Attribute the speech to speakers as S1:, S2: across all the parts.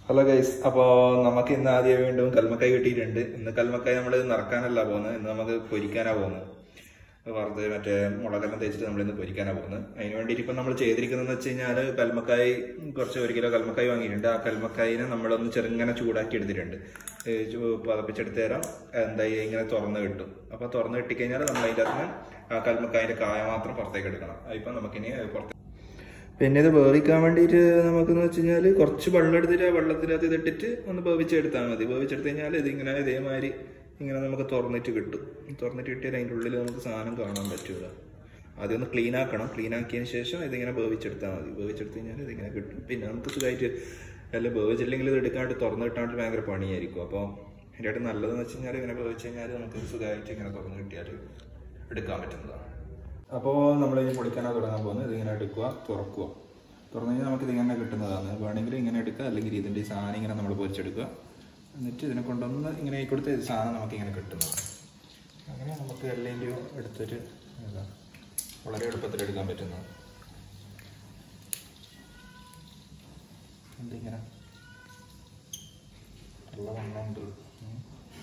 S1: Hello guys അപ്പോൾ നമുക്ക് ഇന്ന് ആദ്യം വീണ്ടും കൽമക്കായ് കിട്ടിയിട്ടുണ്ട് ഇന്ന് കൽമക്കായ് നമ്മൾ നിറക്കാനല്ല പോകുന്നത് ഇന്ന് നമുക്ക് പൊരിക്കാനാ പോകുന്നത് വറുത്ത് മറ്റേ മുളകെല്ലാം തേച്ചിട്ട് നമ്മൾ ഇന്ന് പൊരിക്കാനാ പോകുന്നത് അതിന് വേണ്ടിയിട്ട് ഇപ്പം നമ്മൾ ചെയ്തിരിക്കുന്നതെന്ന് വെച്ച് കഴിഞ്ഞാൽ കൽമക്കായ് കുറച്ച് ഒരു കിലോ കൽമക്കായ് വാങ്ങിയിട്ടുണ്ട് ആ കൽമക്കായിനെ നമ്മളൊന്ന് ചെറുങ്ങനെ ചൂടാക്കി എടുത്തിട്ടുണ്ട് ഏ, ചൂ- പതപ്പിച്ചെടുത്ത് തരാം എന്താ ഈ ഇങ്ങനെ തുറന്ന് കിട്ടും അപ്പോൾ തുറന്ന് കിട്ടിക്കഴിഞ്ഞാൽ നമ്മൾ അതിൻ്റെ അകത്ത് ആ കൽമക്കായിൻ്റെ കായ മാത്രം പുറത്തേക്ക് എടുക്കണം ഇപ്പം നമുക്കിനി പുറത്ത് പിന്നെ ഇത് വേവിക്കാൻ വേണ്ടിയിട്ട് നമുക്കെന്ന് വെച്ച് കഴിഞ്ഞാൽ കുറച്ച് വെള്ളം എടുത്തിട്ട് ആ വെള്ളത്തിനകത്ത് ഇതിട്ടിട്ട് ഒന്ന് വേവിച്ചെടുത്താൽ മതി വേവിച്ചെടുത്ത് കഴിഞ്ഞാൽ ഇതിങ്ങനെ ഇതേമാതിരി ഇങ്ങനെ നമുക്ക് തുറന്നിട്ട് കിട്ടും തുറന്നിട്ട് കിട്ടിയാൽ അതിൻ്റെ ഉള്ളിൽ നമുക്ക് സാധനം കാണാൻ പറ്റൂല ആദ്യം ഒന്ന് ക്ലീൻ ആക്കണം ക്ലീൻ ആക്കിയതിന് ശേഷം ഇതിങ്ങനെ വേവിച്ചെടുത്താൽ മതി വേവിച്ചെടുത്ത് കഴിഞ്ഞാൽ ഇതിങ്ങനെ കിട്ടും പിന്നെ നമുക്ക് സുഖമായിട്ട് അല്ല വേവിച്ചില്ലെങ്കിൽ ഇത് എടുക്കാണ്ട് തുറന്ന് കിട്ടാണ്ട് ഭയങ്കര പണിയായിരിക്കും അപ്പോൾ ഇതിൻ്റെ നല്ലതെന്ന് വെച്ച് കഴിഞ്ഞാൽ ഇങ്ങനെ വേവിച്ച് കഴിഞ്ഞാൽ നമുക്ക് സുഖമായിട്ട് ഇങ്ങനെ തുറന്ന് കിട്ടിയാൽ എടുക്കാൻ പറ്റുന്നതാണ് അപ്പോൾ നമ്മൾ ഇനി പൊളിക്കാനാ തുടങ്ങാൻ പോകുന്നത് ഇതിങ്ങനെ എടുക്കുക തുറക്കുക തുറന്നു കഴിഞ്ഞാൽ നമുക്ക് ഇതിങ്ങനെ കിട്ടുന്നതാണ് വേണമെങ്കിൽ ഇങ്ങനെ എടുക്കുക അല്ലെങ്കിൽ ഇതിൻ്റെ ഈ സാധനം ഇങ്ങനെ നമ്മൾ പൊരിച്ചെടുക്കുക എന്നിട്ട് ഇതിനെ കൊണ്ടൊന്ന് ഇങ്ങനെ കൊടുത്ത് ഈ സാധനം നമുക്ക് ഇങ്ങനെ കിട്ടുന്നത് അങ്ങനെ നമുക്ക് എല്ലാം എടുത്തിട്ട് ഇതാ, വളരെ എളുപ്പത്തിൽ എടുക്കാൻ പറ്റുന്നത് എന്തിങ്ങനെ നല്ല വണ്ണമുണ്ട് ഉം.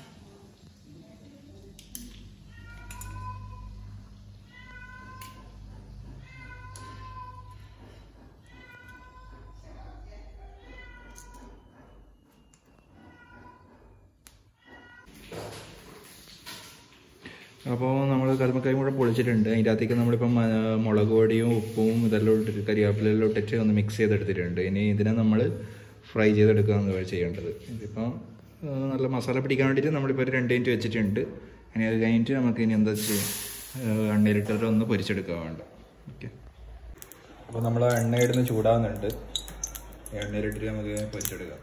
S1: അപ്പോൾ നമ്മൾ കൽമക്കായും കൂടെ പൊളിച്ചിട്ടുണ്ട് അതിൻ്റെ അകത്തേക്ക് നമ്മളിപ്പം മ- മുളക് പൊടിയും ഉപ്പും ഇതെല്ലാം ഇട്ടിട്ട് കരിവേപ്പിലെല്ലാം ഇട്ടിട്ട് ഒന്ന് മിക്സ് ചെയ്തെടുത്തിട്ടുണ്ട് ഇനി ഇതിനെ നമ്മൾ ഫ്രൈ ചെയ്തെടുക്കുകയാണ് ചെയ്യേണ്ടത് ഇതിപ്പോൾ ഏഹ്, നല്ല മസാല പിടിക്കാൻ വേണ്ടിയിട്ട് നമ്മളിപ്പോൾ ഒരു രണ്ട് മിനിറ്റ് വെച്ചിട്ടുണ്ട് ഇനി അത് കഴിഞ്ഞിട്ട് നമുക്ക് ഇനി എന്താ ചെയ്യും എണ്ണയിലിട്ടിട്ട് ഒന്ന് പൊരിച്ചെടുക്കുക വേണ്ട ഓക്കെ അപ്പോൾ നമ്മൾ എണ്ണ ഇടുന്ന് ചൂടാവുന്നുണ്ട് എണ്ണയിലിട്ടിട്ട് നമുക്ക് പൊരിച്ചെടുക്കാം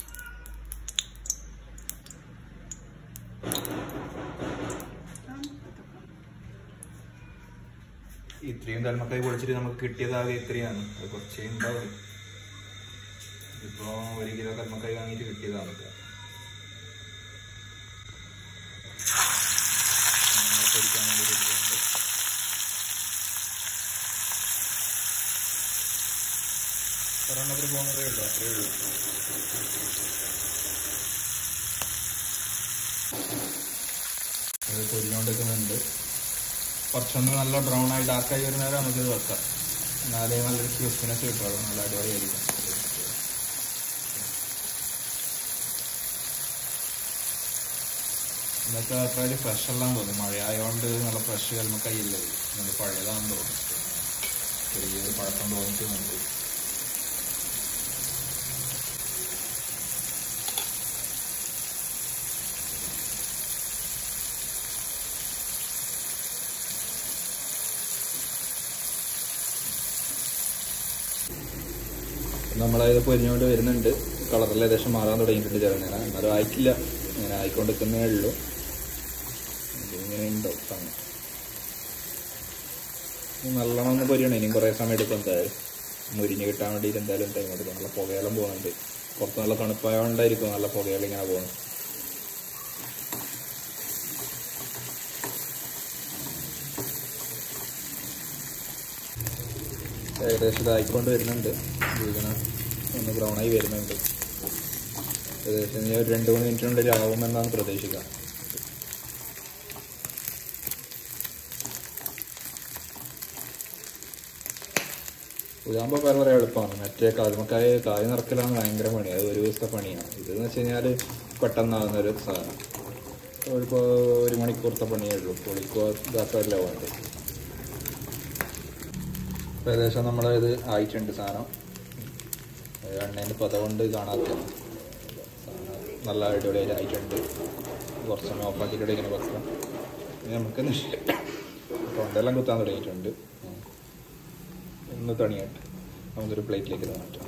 S1: ഇത്രയും കൽമക്കായി പൊളിച്ചിട്ട് നമുക്ക് കിട്ടിയതാകെ ഇത്രയാണ് അത് കുറച്ചേ ഉണ്ടാവും ഇപ്പോ ഒരു കിലോ കൽമക്കായി വാങ്ങിയിട്ട് കിട്ടിയതാണ് നമുക്ക് അങ്ങനെ പൊരിക്കാൻ വേണ്ടി ഇട്ടിട്ടുണ്ട്. ഒരെണ്ണത്തിന് പോകുന്നതേ ഉള്ളൂ അത്രേ ഉള്ളൂ അത് പൊരിഞ്ഞുകൊണ്ടിരിക്കുന്നുണ്ട് കുറച്ചൊന്ന് നല്ല ബ്രൗൺ ആയി ഡാർക്കായി വരുന്ന വരെ നമുക്കിത് വെക്കാം എന്നാലേ നല്ലൊരു ക്രിസ്പിനെസ് കിട്ടുള്ളൂ നല്ല അടിപൊളിയായിരിക്കും ഇന്നത്തെ അത്രയും ഫ്രഷ് എല്ലാം തോന്നി മഴയായതുകൊണ്ട് നല്ല ഫ്രഷ് കൽമക്കായി ഇല്ല ഇത്. നല്ല പഴയതാണെന്ന് തോന്നുന്നു ചെറിയൊരു പഴക്കം തോന്നിക്കുന്നുണ്ട് നമ്മളത് പൊരിഞ്ഞുകൊണ്ട് വരുന്നുണ്ട് കളറിൽ ഏകദേശം മാറാൻ തുടങ്ങിയിട്ടുണ്ട് ചെറുങ്ങനെ എന്നാലും ആയിട്ടില്ല ഇങ്ങനെ ആയിക്കൊണ്ടിരിക്കുന്നേ ഉള്ളൂ ഇതിങ്ങനെ ഉണ്ടോ സമയം നല്ലോണം ഒന്ന് പൊരിയണം ഇനിയും കുറേ സമയം എടുക്കും എന്തായാലും മുരിഞ്ഞ് കിട്ടാൻ വേണ്ടിയിട്ട് എന്തായാലും ടൈം എടുക്കും നല്ല പുകയെല്ലാം പോകുന്നുണ്ട് പുറത്ത് നല്ല തണുപ്പായതുകൊണ്ടായിരിക്കും നല്ല പുകയെല്ലാം ഇങ്ങനെ പോകുന്നത് ഏകദേശം ഇതായിക്കൊണ്ട് വരുന്നുണ്ട് ഇതിങ്ങനെ ഒന്ന് ബ്രൗൺ ആയി വരുന്നുണ്ട് ഏകദേശം ഇനി ഒരു രണ്ട് മൂന്ന് മിനിറ്റിനുള്ളിൽ ആവുമെന്നാണ് പ്രതീക്ഷിക്കുക ഇതാകുമ്പോൾ വളരെ എളുപ്പമാണ് മറ്റേ കാൽമക്കായ കായ നിറക്കലാണ് ഭയങ്കര പണിയാണ് അത് ഒരു ദിവസത്തെ പണിയാണ് ഇതെന്ന് വെച്ച് കഴിഞ്ഞാൽ പെട്ടെന്നാകുന്ന ഒരു സാധനം ഒരു പോ- ഒരു മണിക്കൂറത്തെ പണിയേ ഉള്ളൂ പൊളിക്കോ ഇതാക്കല്ല വേണ്ടത് ഇപ്പൊ ഏകദേശം നമ്മളത് ആയിട്ടുണ്ട് സാധനം എണ്ണേൻ്റെ പത കൊണ്ട് കാണാത്തതാണ് സാധനം നല്ല അടിപൊളിയായിട്ട് ആയിട്ടുണ്ട് കുറച്ചൊന്ന് ഓഫാക്കിയിട്ട് ഇങ്ങനെ വെക്കാം ഇനി നമുക്ക് തൊണ്ടെല്ലാം കുത്താൻ തുടങ്ങിയിട്ടുണ്ട് ഉം. ഒന്ന് തണിയായിട്ട് നമുക്കൊരു പ്ലേറ്റിലേക്ക് ഇത് മാറ്റാം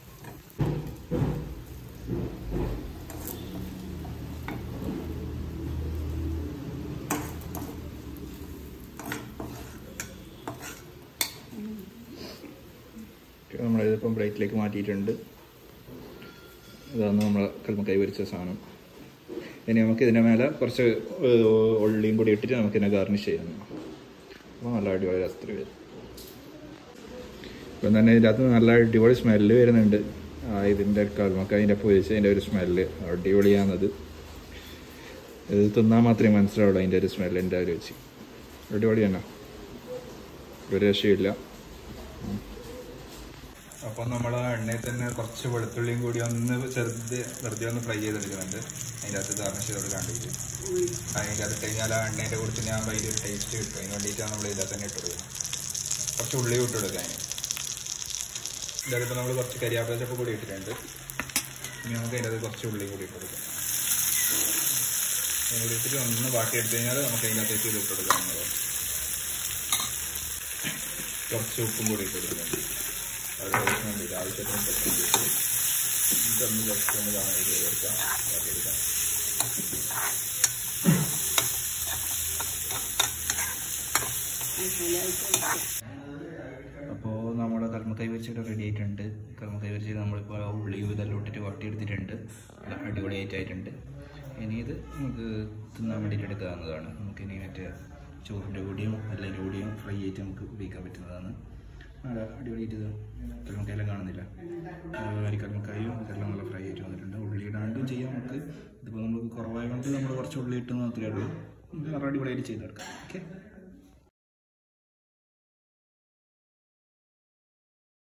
S1: നമ്മളിതിപ്പം പ്ലേറ്റിലേക്ക് മാറ്റിയിട്ടുണ്ട് ഇതാണ് നമ്മൾ കൽമക്കായി പൊരിച്ച സാധനം ഇനി നമുക്ക് ഇതിൻ്റെ മേലെ കുറച്ച് ഏഹ്, ഉള്ളിയും കൂടി ഇട്ടിട്ട് നമുക്കിതിനെ ഗാർണിഷ് ചെയ്യാം അപ്പോൾ നല്ല അടിപൊളി രസത്തിൽ വരും ഇപ്പം തന്നെ ഇതിനകത്ത് നല്ല അടിപൊളി സ്മെല്ല് വരുന്നുണ്ട് ആ ഇതിൻ്റെ കൽമക്കായതിൻ്റെ പൊരിച്ചതിൻ്റെ ഒരു സ്മെല്ല് അടിപൊളിയാണത് ഇത് തിന്നാൽ മാത്രമേ മനസ്സിലാവുള്ളൂ അതിൻ്റെ ഒരു സ്മെല്ലിൻ്റെ ഒരു വെച്ച് അടിപൊളിയാണ് ഒരു രക്ഷയില്ല അപ്പോൾ നമ്മൾ എണ്ണയിൽ തന്നെ കുറച്ച് വെളുത്തുള്ളിയും കൂടി ഒന്ന് ചെറുത് വെറുതെ ഒന്ന് ഫ്രൈ ചെയ്തെടുക്കുന്നുണ്ട് അതിൻ്റെ അകത്ത് ഗാർണിഷ് ചെയ്ത് കൊടുക്കാണ്ടിട്ട് അതിൻ്റെ അത് കഴിഞ്ഞാൽ ആ എണ്ണേൻ്റെ കൂടെ തന്നെ ആകുമ്പോൾ അതിൻ്റെ ഒരു ടേസ്റ്റ് കിട്ടും അതിന് വേണ്ടിയിട്ടാണ് നമ്മൾ ഇതിൽ തന്നെ ഇട്ട് കൊടുക്കുന്നത് കുറച്ച് ഉള്ളി ഇട്ട് കൊടുക്കുക അതിന് ഇതിൻ്റെ അതിപ്പോൾ നമ്മൾ കുറച്ച് കരിയാപ്പില ചപ്പ് കൂടി ഇട്ടിട്ടുണ്ട് ഇനി നമുക്ക് അതിൻ്റെ അത് കുറച്ച് ഉള്ളി കൂടി ഇട്ട് കൊടുക്കാം അതും കൂടി ഇട്ടിട്ട് ഒന്ന് ബാക്കി എടുത്തു കഴിഞ്ഞാൽ നമുക്ക് അതിൻ്റെ അകത്തേക്ക് ഇത് ഇട്ട് കൊടുക്കാവുന്നതാണ് കുറച്ച് ഉപ്പും കൂടി ഇട്ട് കൊടുക്കുന്നുണ്ട് അത് വേണ്ടിയിട്ട് ആവശ്യത്തിന് പറ്റും ഇതൊന്ന് ജസ്റ്റ് ഒന്ന് കാണാൻ ഇത് കൊടുക്കാം ബാക്കി എടുക്കാം അപ്പോൾ നമ്മുടെ കർമ്മക്കൈ വെച്ചിട്ട് റെഡി ആയിട്ടുണ്ട് കർമ്മക്കൈ വെച്ചിട്ട് നമ്മളിപ്പോൾ ഉള്ളിയും ഇതെല്ലാം ഇട്ടിട്ട് വട്ടിയെടുത്തിട്ടുണ്ട് നല്ല അടിപൊളിയായിട്ടായിട്ടുണ്ട് ഇനി ഇത് നമുക്ക് തിന്നാൻ വേണ്ടിയിട്ട് എടുക്കാവുന്നതാണ് നമുക്ക് ഇനി മറ്റേ ചോറിൻ്റെ കൂടിയും എല്ലാവരുടെ കൂടിയും ഫ്രൈ ആയിട്ട് നമുക്ക് ഉപയോഗിക്കാൻ പറ്റുന്നതാണ് നല്ല അടിപൊളിയായിട്ട് ഇത് കർമ്മക്കൈയെല്ലാം കാണുന്നില്ല അതുപോലെ കർമ്മക്കായും ഇതെല്ലാം നല്ല ഫ്രൈ ആയിട്ട് വന്നിട്ടുണ്ട് ഉള്ളി ഇടാണ്ടും ചെയ്യാം നമുക്ക് ഇതിപ്പോൾ നമുക്ക് കുറവായതുകൊണ്ട് നമ്മൾ കുറച്ച് ഉള്ളി ഇട്ട് മാത്രമേ ഉള്ളൂ ഇത് നല്ല അടിപൊളിയായിട്ട് ചെയ്തെടുക്കാം ഓക്കെ